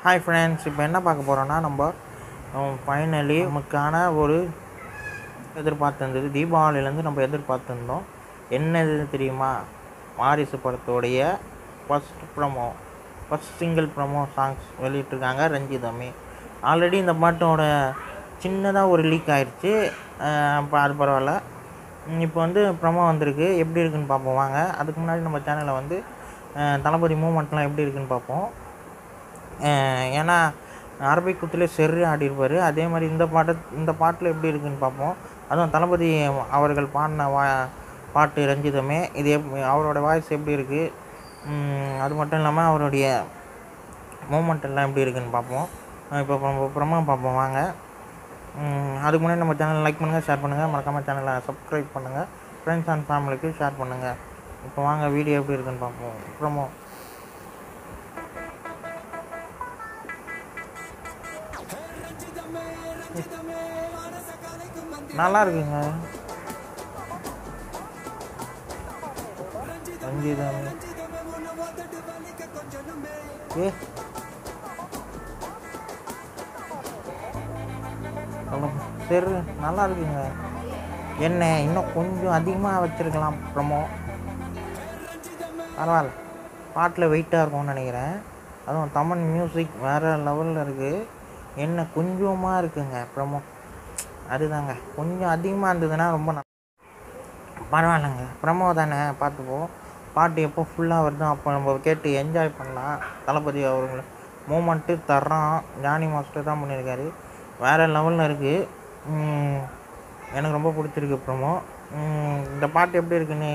Hi friends இப்போ என்ன பார்க்க போகிறோன்னா நம்ம ஃபைனலி நமக்கான ஒரு எதிர்பார்த்திருந்தது தீபாவளியிலேருந்து நம்ம எதிர்பார்த்துருந்தோம் என்னது தெரியுமா வாரிசு படத்தோடைய first promo first single promo songs வெளியிட்டிருக்காங்க ரஞ்சிதமே ஆல்ரெடி இந்த பாட்டோட சின்னதாக ஒரு லீக் ஆயிடுச்சு இப்போ அது பரவாயில்ல இப்போ வந்து ப்ரமோ வந்திருக்கு எப்படி இருக்குன்னு பார்ப்போம் வாங்க அதுக்கு முன்னாடி நம்ம சேனலில் வந்து அஹ், தளபதி மூமெண்ட்லாம் எப்படி இருக்குன்னு பார்ப்போம் அஹ், ஏன்னா அரபிக் குத்துலேயே செர்ரு ஆடிருப்பார் அதே மாதிரி இந்த பாட்டு இந்த பாட்டில் எப்படி இருக்குன்னு பார்ப்போம் அதுவும் தளபதி அவர்கள் பாடின வா பாட்டு ரஞ்சிதமே இது எப் அவரோட வாய்ஸ் எப்படி இருக்குது அது மட்டும் இல்லாமல் அவருடைய மூமெண்ட் எல்லாம் எப்படி இருக்குன்னு பார்ப்போம் அஹ் இப்போ நம்ம அப்புறமா பார்ப்போம் வாங்க உம், அதுக்கு முன்னாடி நம்ம சேனல் லைக் பண்ணுங்கள் ஷேர் பண்ணுங்கள் மறக்காமல் சேனலை சப்ஸ்கிரைப் பண்ணுங்கள் ஃப்ரெண்ட்ஸ் அண்ட் ஃபேமிலிக்கு ஷேர் பண்ணுங்கள் இப்போ வாங்க வீடியோ எப்படி இருக்குன்னு பார்ப்போம் அப்புறமா நல்லா இருக்குங்க ரஞ்சிதம் ஏ சொல்லுங்க. சரி நல்லா இருக்குங்க என்ன இன்னும் கொஞ்சம் அதிகமாக வச்சுருக்கலாம் ப்ரமோ பரவாயில்ல பாட்டில் வெயிட்டாக இருக்கும்னு நினைக்கிறேன் அதுவும் தமிழ் மியூசிக் வேறு லெவலில் இருக்குது என்ன கொஞ்சமாக இருக்குங்க ப்ரமோ அதுதாங்க கொஞ்சம் அதிகமாக இருந்ததுன்னா ரொம்ப நல்லா பரவாயில்லைங்க ப்ரமோ தானே பார்த்துப்போம் பாட்டு எப்போ ஃபுல்லாக வருதோ அப்போ நம்ம கேட்டு என்ஜாய் பண்ணலாம் தளபதி அவங்கள மூமெண்ட்டு தர்றான் ஜானி மாஸ்டர் தான் பண்ணியிருக்காரு வேறு லெவலில் இருக்குது எனக்கு ரொம்ப பிடிச்சிருக்கு ப்ரமோ இந்த பாட்டு எப்படி இருக்குன்னு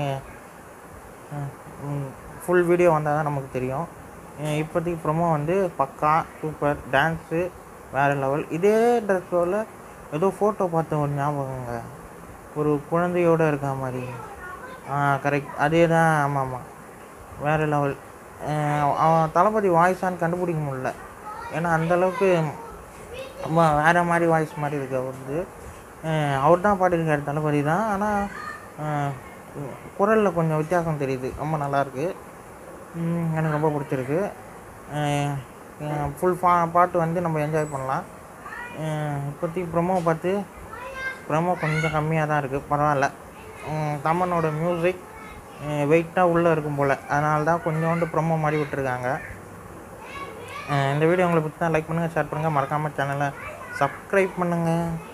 ஃபுல் வீடியோ வந்தால் தான் நமக்கு தெரியும் அஹ் இப்போதைக்கு ப்ரொமோ வந்து பக்கா சூப்பர் டான்ஸு வேறு லெவல் இதே ட்ரெஸ்ஸோட ஏதோ ஃபோட்டோ பார்த்த ஒரு ஞாபகங்க ஒரு குழந்தையோட இருக்க மாதிரி ஆ கரெக்ட் அதே தான் ஆமாம் ஆமாம் வேறு லெவல் அவன் தளபதி வாய்ஸான்னு கண்டுபிடிக்க முடியல ஏன்னா அந்தளவுக்கு ரொம்ப வேறு மாதிரி வாய்ஸ் மாதிரி இருக்கு அவருது அவர் தான் பாடியிருக்காரு தளபதி தான் ஆனால் குரலில் கொஞ்சம் வித்தியாசம் தெரியுது ரொம்ப நல்லாயிருக்கு எனக்கு ரொம்ப பிடிச்சிருக்கு ஃபுல் பா பாட்டு வந்து நம்ம என்ஜாய் பண்ணலாம் அஹ் இப்போதைக்கு ப்ரொமோ பார்த்து ப்ரொமோ கொஞ்சம் கம்மியாக தான் இருக்குது பரவாயில்ல உம் தமனோட மியூசிக் வெயிட்டாக உள்ளே இருக்கும் போல் அதனால தான் கொஞ்சோண்டு ப்ரொமோ மாதிரி விட்டுருக்காங்க அஹ் இந்த வீடியோ உங்களுக்கு பிடிச்சா லைக் பண்ணுங்கள் ஷேர் பண்ணுங்கள் மறக்காமல் சேனலை சப்ஸ்கிரைப் பண்ணுங்கள்